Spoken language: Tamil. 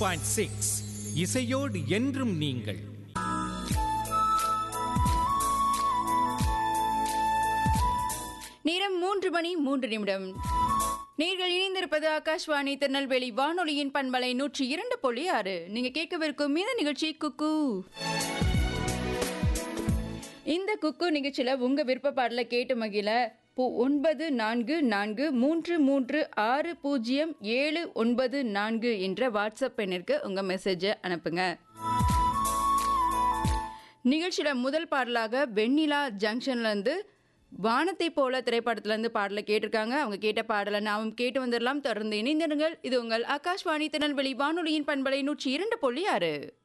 பாயிண்ட் சிக்ஸ் இசையோடு என்றும் நீங்கள் நேரம் மூன்று மணி மூன்று நிமிடம் நீங்கள் இணைந்திருப்பது ஆகாஷ்வாணி திருநெல்வேலி வானொலியின் பண்பலை நூற்றி இரண்டு புள்ளி ஆறு நீங்க கேட்கவிருக்கும் இந்த நிகழ்ச்சி குக்கு இந்த குக்கு நிகழ்ச்சியில உங்க விருப்ப பாடல கேட்டு மகிழ பு ஒன்பது நான்கு நான்கு மூன்று மூன்று ஆறு பூஜ்ஜியம் ஏழு ஒன்பது நான்கு என்ற வாட்ஸ்அப் எண்ணிற்கு உங்க மெசேஜை அனுப்புங்க நிகழ்ச்சியில முதல் பாடலாக வெண்ணிலா ஜங்ஷன்ல இருந்து வானத்தை போல திரைப்படத்துல இருந்து பாடலை கேட்டிருக்காங்க அவங்க கேட்ட பாடலை நாமும் கேட்டு வந்துடலாம் தொடர்ந்து இணைந்திருங்கள் இது உங்கள் ஆகாஷ்வாணி திருநெல்வேலி வானொலியின் பண்பலை நூற்றி இரண்டு புள்ளி ஆறு